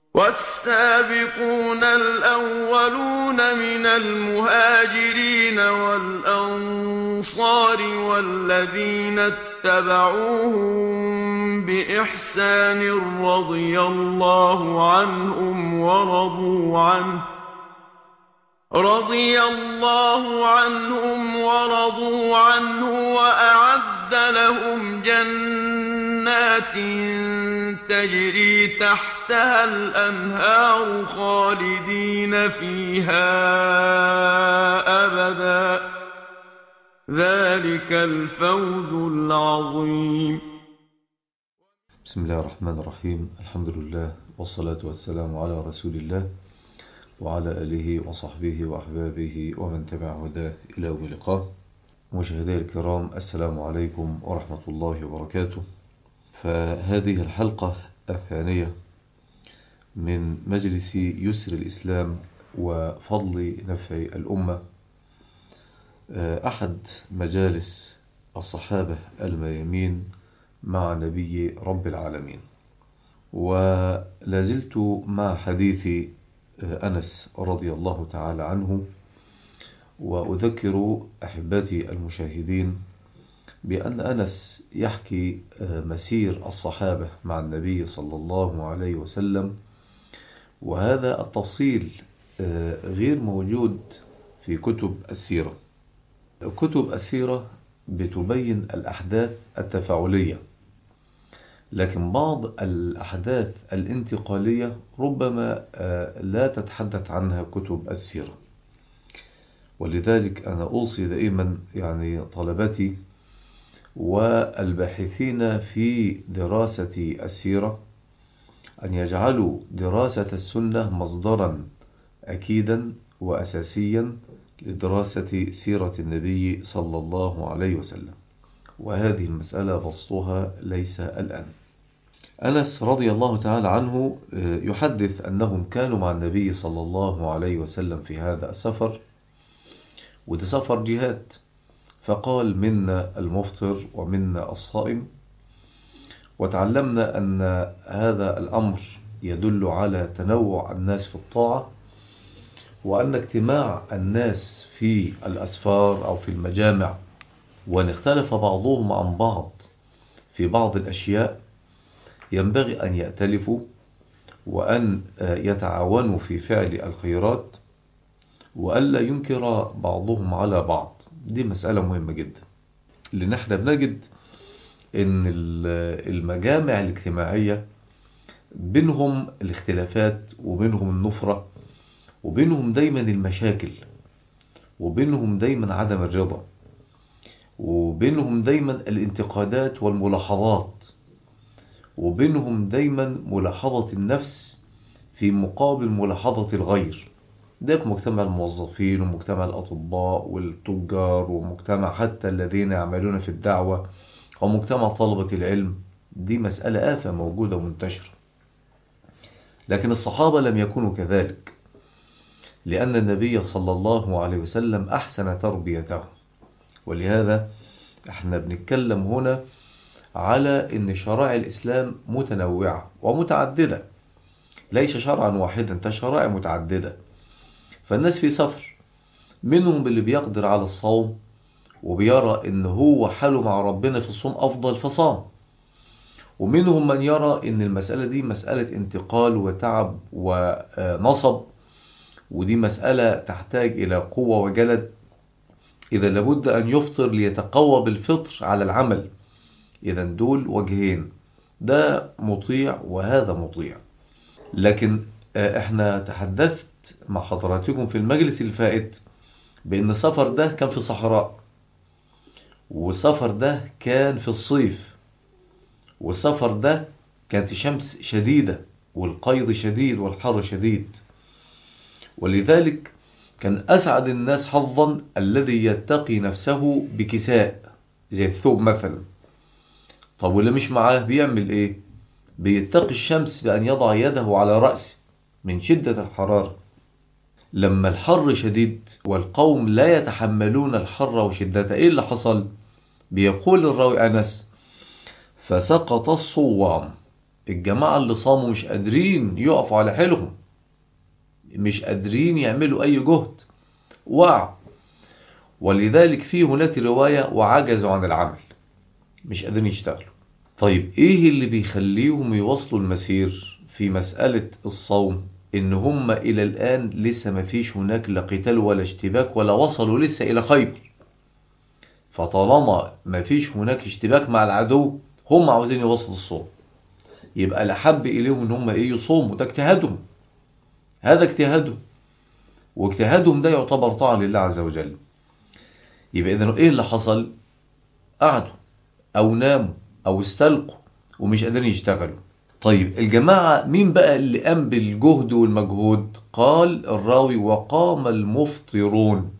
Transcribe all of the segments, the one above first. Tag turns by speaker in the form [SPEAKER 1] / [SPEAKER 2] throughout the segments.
[SPEAKER 1] والسابقون الأولون من المهاجرين والأنصار والذين اتبعوهم بإحسان رضي الله عنهم ورضوا عنه رضي الله عنهم ورضوا عنه وأعد لهم جنات تجري تحتها الأنهار خالدين فيها أبدا ذلك الفوز العظيم
[SPEAKER 2] بسم الله الرحمن الرحيم الحمد لله والصلاة والسلام على رسول الله وعلى آله وصحبه وأحبابه ومن تبع هداه إلى يوم اللقاء مشاهدي الكرام السلام عليكم ورحمة الله وبركاته فهذه الحلقة الثانية من مجلس يسر الإسلام وفضل نفع الأمة أحد مجالس الصحابة الميامين مع نبي رب العالمين ولازلت مع حديث أنس رضي الله تعالى عنه وأذكر أحبتي المشاهدين بأن أنس يحكي مسير الصحابة مع النبي صلى الله عليه وسلم وهذا التفصيل غير موجود في كتب السيرة كتب السيرة بتبين الأحداث التفاعلية لكن بعض الأحداث الانتقالية ربما لا تتحدث عنها كتب السيرة ولذلك أنا أوصي دائما يعني طلبتي والباحثين في دراسة السيرة أن يجعلوا دراسة السنة مصدرا أكيدا وأساسيا لدراسة سيرة النبي صلى الله عليه وسلم وهذه المسألة بسطها ليس الآن أنس رضي الله تعالى عنه يحدث أنهم كانوا مع النبي صلى الله عليه وسلم في هذا السفر وده سفر جهاد فقال منا المفطر ومنا الصائم وتعلمنا أن هذا الأمر يدل على تنوع الناس في الطاعة وأن اجتماع الناس في الأسفار أو في المجامع وأن اختلف بعضهم عن بعض في بعض الأشياء ينبغي أن يأتلفوا وأن يتعاونوا في فعل الخيرات وألا ينكر بعضهم على بعض دي مسألة مهمة جدا لأن احنا بنجد ان المجامع الاجتماعية بينهم الاختلافات وبينهم النفرة وبينهم دايما المشاكل وبينهم دايما عدم الرضا وبينهم دايما الانتقادات والملاحظات وبينهم دايما ملاحظة النفس في مقابل ملاحظة الغير ده في مجتمع الموظفين ومجتمع الأطباء والتجار ومجتمع حتى الذين يعملون في الدعوة ومجتمع طلبة العلم دي مسألة آفة موجودة ومنتشرة لكن الصحابة لم يكونوا كذلك لأن النبي صلى الله عليه وسلم أحسن تربيته ولهذا احنا بنتكلم هنا على ان شرائع الإسلام متنوعة ومتعددة ليس شرعا واحدا انت شرائع متعددة فالناس في سفر منهم اللي بيقدر على الصوم وبيرى ان هو حاله مع ربنا في الصوم افضل فصام ومنهم من يرى ان المسألة دي مسألة انتقال وتعب ونصب ودي مسألة تحتاج الى قوة وجلد اذا لابد ان يفطر ليتقوى بالفطر على العمل اذا دول وجهين ده مطيع وهذا مطيع لكن احنا تحدثت مع حضراتكم في المجلس الفائت بان السفر ده كان في صحراء والسفر ده كان في الصيف والسفر ده كانت الشمس شديدة والقيض شديد والحر شديد ولذلك كان أسعد الناس حظا الذي يتقي نفسه بكساء زي الثوب مثلا طب واللي مش معاه بيعمل ايه بيتقي الشمس بأن يضع يده على رأسه من شدة الحرارة لما الحر شديد والقوم لا يتحملون الحر وشدته ايه اللي حصل بيقول الراوي أنس فسقط الصوام الجماعة اللي صاموا مش قادرين يقفوا على حيلهم مش قادرين يعملوا أي جهد وقع ولذلك في هناك رواية وعجزوا عن العمل مش قادرين يشتغلوا طيب ايه اللي بيخليهم يواصلوا المسير في مسألة الصوم ان هم الى الان لسه ما فيش هناك لا قتال ولا اشتباك ولا وصلوا لسه الى خيبر فطالما ما فيش هناك اشتباك مع العدو هم عاوزين يوصلوا الصوم يبقى لحب اليهم ان هم ايه يصوموا ده اجتهادهم هذا اجتهادهم واجتهادهم ده يعتبر طاعة لله عز وجل يبقى اذا ايه اللي حصل قعدوا او ناموا او استلقوا ومش قادرين يشتغلوا طيب الجماعة مين بقى اللي قام بالجهد والمجهود قال الراوي وقام المفطرون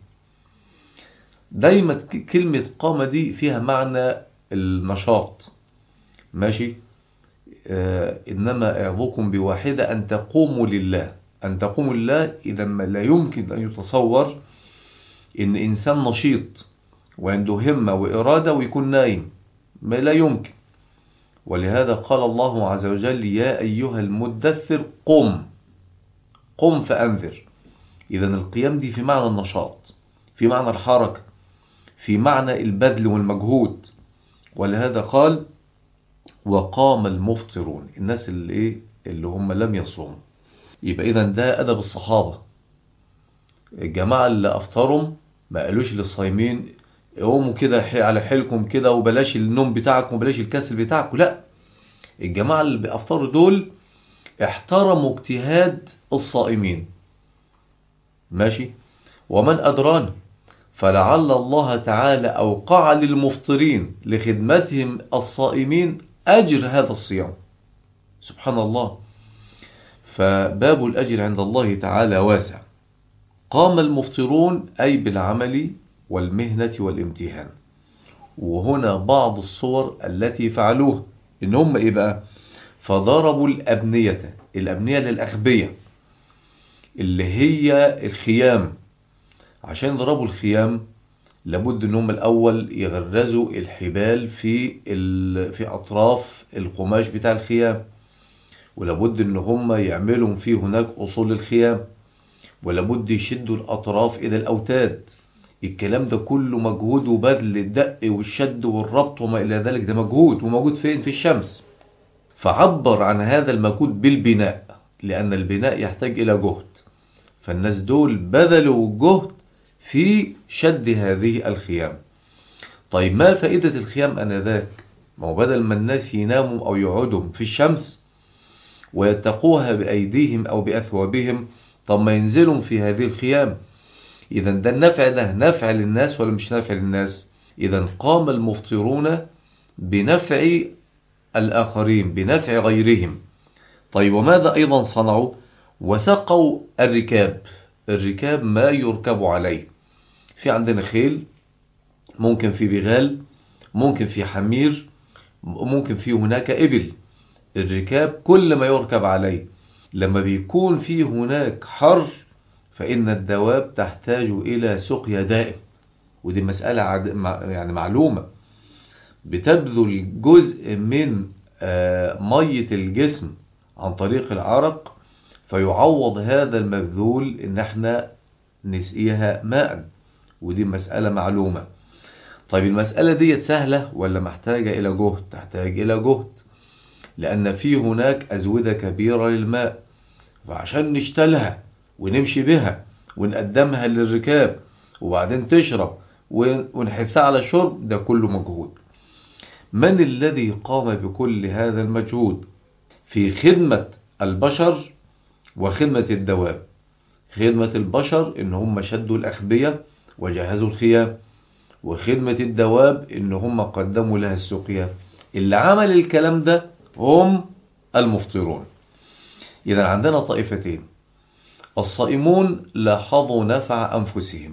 [SPEAKER 2] دايما كلمة قام دي فيها معنى النشاط ماشي آه إنما أعظكم بواحدة أن تقوموا لله أن تقوموا لله إذا ما لا يمكن أن يتصور إن إنسان نشيط وعنده همة وإرادة ويكون نايم ما لا يمكن ولهذا قال الله عز وجل يا أيها المدثر قم قم فأنذر إذا القيام دي في معنى النشاط في معنى الحركة في معنى البذل والمجهود ولهذا قال وقام المفطرون الناس اللي ايه اللي هم لم يصوموا يبقى اذا ده ادب الصحابه الجماعه اللي افطرهم ما قالوش للصايمين قوموا كده على حيلكم كده وبلاش النوم بتاعكم وبلاش الكسل بتاعكم لا الجماعه اللي بافطروا دول احترموا اجتهاد الصائمين ماشي ومن ادرانا فلعل الله تعالى أوقع للمفطرين لخدمتهم الصائمين أجر هذا الصيام سبحان الله فباب الأجر عند الله تعالى واسع قام المفطرون أي بالعمل والمهنة والامتهان وهنا بعض الصور التي فعلوها إن هم إيه بقى فضربوا الأبنية الأبنية للأخبية اللي هي الخيام عشان يضربوا الخيام لابد ان هم الاول يغرزوا الحبال في في اطراف القماش بتاع الخيام ولابد ان هم يعملوا في هناك اصول الخيام ولابد يشدوا الاطراف الى الاوتاد الكلام ده كله مجهود وبذل الدق والشد والربط وما الى ذلك ده مجهود وموجود فين في الشمس فعبر عن هذا المجهود بالبناء لان البناء يحتاج الى جهد فالناس دول بذلوا جهد في شد هذه الخيام طيب ما فائدة الخيام أنذاك ما هو بدل ما الناس يناموا أو يقعدوا في الشمس ويتقوها بأيديهم أو بأثوابهم طب ما ينزلوا في هذه الخيام إذا ده النفع ده نفع للناس ولا مش نفع للناس إذا قام المفطرون بنفع الآخرين بنفع غيرهم طيب وماذا أيضا صنعوا وسقوا الركاب الركاب ما يركب عليه في عندنا خيل ممكن في بغال ممكن في حمير ممكن في هناك إبل الركاب كل ما يركب عليه لما بيكون في هناك حر فإن الدواب تحتاج إلى سقيا دائم ودي مسألة يعني معلومة بتبذل جزء من مية الجسم عن طريق العرق فيعوض هذا المبذول ان احنا نسقيها ماء ودي مسألة معلومة طيب المسألة دي سهلة ولا محتاجة إلى جهد تحتاج إلى جهد لأن في هناك أزودة كبيرة للماء فعشان نشتلها ونمشي بها ونقدمها للركاب وبعدين تشرب ونحثها على الشرب ده كله مجهود من الذي قام بكل هذا المجهود في خدمة البشر وخدمة الدواب خدمة البشر ان هم شدوا الأخبية وجهزوا الخيام وخدمة الدواب ان هم قدموا لها السقيا اللي عمل الكلام ده هم المفطرون إذا عندنا طائفتين الصائمون لاحظوا نفع أنفسهم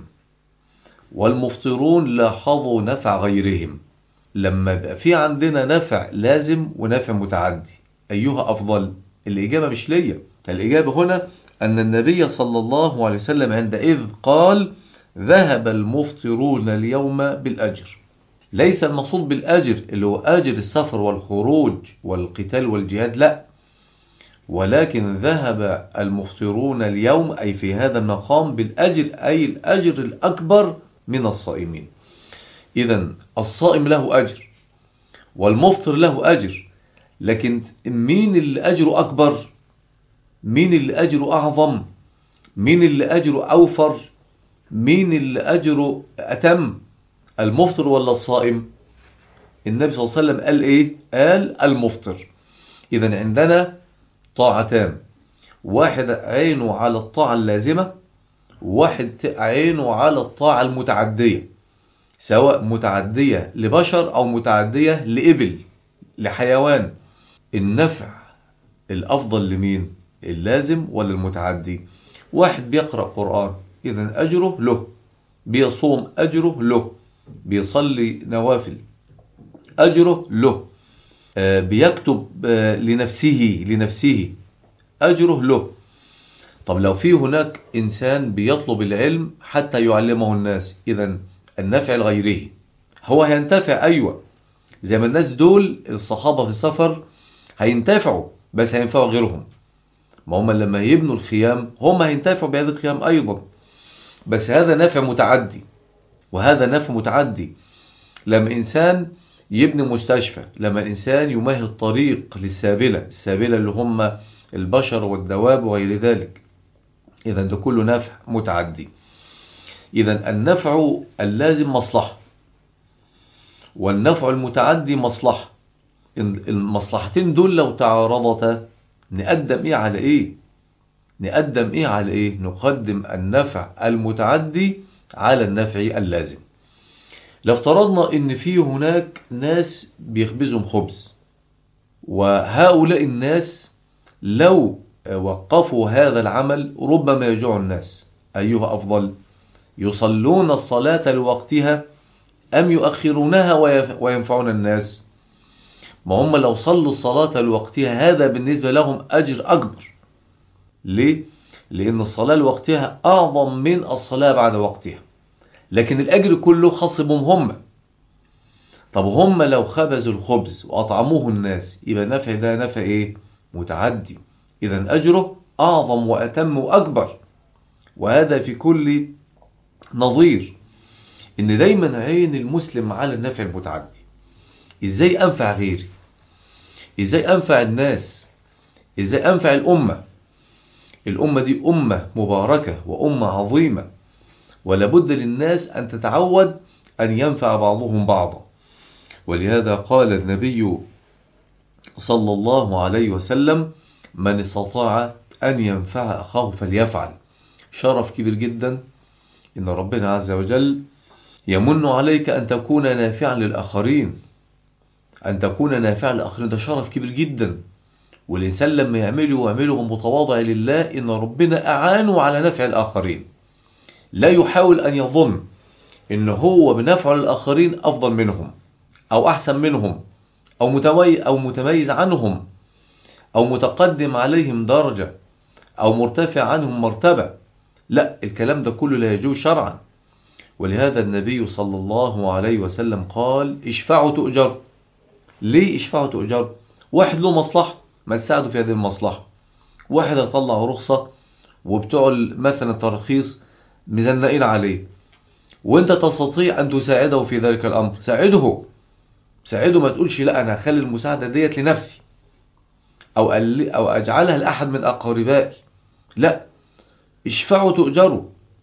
[SPEAKER 2] والمفطرون لاحظوا نفع غيرهم لما يبقى في عندنا نفع لازم ونفع متعدي أيها أفضل الإجابة مش ليا الإجابة هنا أن النبي صلى الله عليه وسلم عندئذ قال ذهب المفطرون اليوم بالأجر ليس المقصود بالأجر اللي هو أجر السفر والخروج والقتال والجهاد لا ولكن ذهب المفطرون اليوم أي في هذا المقام بالأجر أي الأجر الأكبر من الصائمين إذا الصائم له أجر والمفطر له أجر لكن مين اللي أجره أكبر مين اللي أجره أعظم مين اللي أجره أوفر مين اللي أجره أتم المفطر ولا الصائم النبي صلى الله عليه وسلم قال إيه قال المفطر إذا عندنا طاعتان واحد عينه على الطاعة اللازمة واحد عينه على الطاعة المتعدية سواء متعدية لبشر أو متعدية لإبل لحيوان النفع الأفضل لمين اللازم ولا المتعدي واحد بيقرأ قرآن إذا أجره له بيصوم أجره له بيصلي نوافل أجره له بيكتب لنفسه لنفسه أجره له طب لو في هناك إنسان بيطلب العلم حتى يعلمه الناس إذا النفع لغيره هو هينتفع أيوة زي ما الناس دول الصحابة في السفر هينتفعوا بس هينفعوا غيرهم ما هم لما يبنوا الخيام هم هينتفعوا بهذه الخيام أيضا بس هذا نفع متعدي وهذا نفع متعدي لما إنسان يبني مستشفى لما الإنسان يمهد الطريق للسابلة السابلة اللي هم البشر والدواب وغير ذلك إذا ده كله نفع متعدي إذا النفع اللازم مصلحة والنفع المتعدي مصلحة المصلحتين دول لو تعارضتا نقدم إيه على إيه نقدم إيه على إيه نقدم النفع المتعدي على النفع اللازم لو افترضنا ان في هناك ناس بيخبزهم خبز وهؤلاء الناس لو وقفوا هذا العمل ربما يجوع الناس أيها أفضل يصلون الصلاة لوقتها أم يؤخرونها وينفعون الناس ما هم لو صلوا الصلاة لوقتها هذا بالنسبة لهم أجر أكبر ليه؟ لأن الصلاة لوقتها أعظم من الصلاة بعد وقتها لكن الأجر كله خاص بهم هم طب هم لو خبزوا الخبز وأطعموه الناس يبقى نفع ده نفع إيه متعدي إذا أجره أعظم وأتم وأكبر وهذا في كل نظير إن دايما عين المسلم على النفع المتعدي إزاي أنفع غيري إزاي أنفع الناس إزاي أنفع الأمة الأمة دي أمة مباركة وأمة عظيمة ولابد للناس أن تتعود أن ينفع بعضهم بعضا ولهذا قال النبي صلى الله عليه وسلم من استطاع أن ينفع أخاه فليفعل شرف كبير جدا إن ربنا عز وجل يمن عليك أن تكون نافعا للآخرين أن تكون نافعا للآخرين ده شرف كبير جدا والإنسان لما يعمله ويعمله متواضع لله إن ربنا أعانه على نفع الآخرين لا يحاول أن يظن إن هو بنفع للآخرين أفضل منهم أو أحسن منهم أو متميز, أو متميز عنهم أو متقدم عليهم درجة أو مرتفع عنهم مرتبة لا الكلام ده كله لا يجوز شرعا ولهذا النبي صلى الله عليه وسلم قال اشفعوا تؤجر ليه اشفعوا تؤجر واحد له مصلحة ما تساعده في هذه المصلحة واحد يطلع رخصة وبتوع مثلا الترخيص مزنقين عليه وانت تستطيع ان تساعده في ذلك الامر ساعده ساعده ما تقولش لا انا هخلي المساعدة ديت لنفسي او او اجعلها لاحد من اقاربائي لا اشفعوا تؤجروا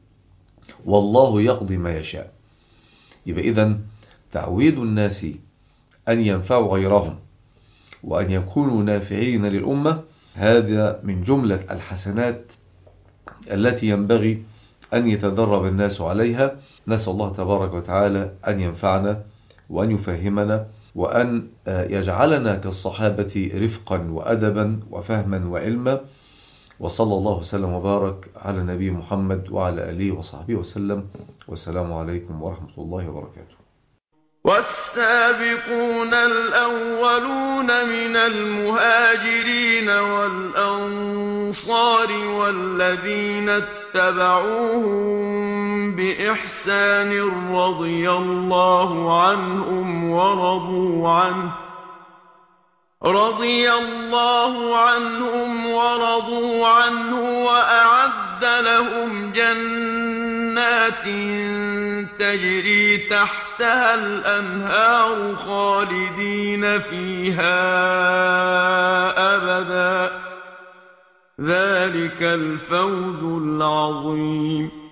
[SPEAKER 2] والله يقضي ما يشاء يبقى اذا تعويد الناس ان ينفعوا غيرهم وان يكونوا نافعين للامه هذا من جمله الحسنات التي ينبغي أن يتدرب الناس عليها نسأل الله تبارك وتعالى أن ينفعنا وأن يفهمنا وأن يجعلنا كالصحابة رفقا وأدبا وفهما وعلما وصلى الله وسلم وبارك على نبي محمد وعلى آله وصحبه وسلم والسلام عليكم ورحمة الله وبركاته
[SPEAKER 1] والسابقون الأولون من المهاجرين والأنصار والذين اتبعوهم بإحسان رضي الله عنهم ورضوا عنه رضي الله عنهم ورضوا عنه وأعد لهم جنات تجري تحتها الأنهار خالدين فيها أبدا ذلك الفوز العظيم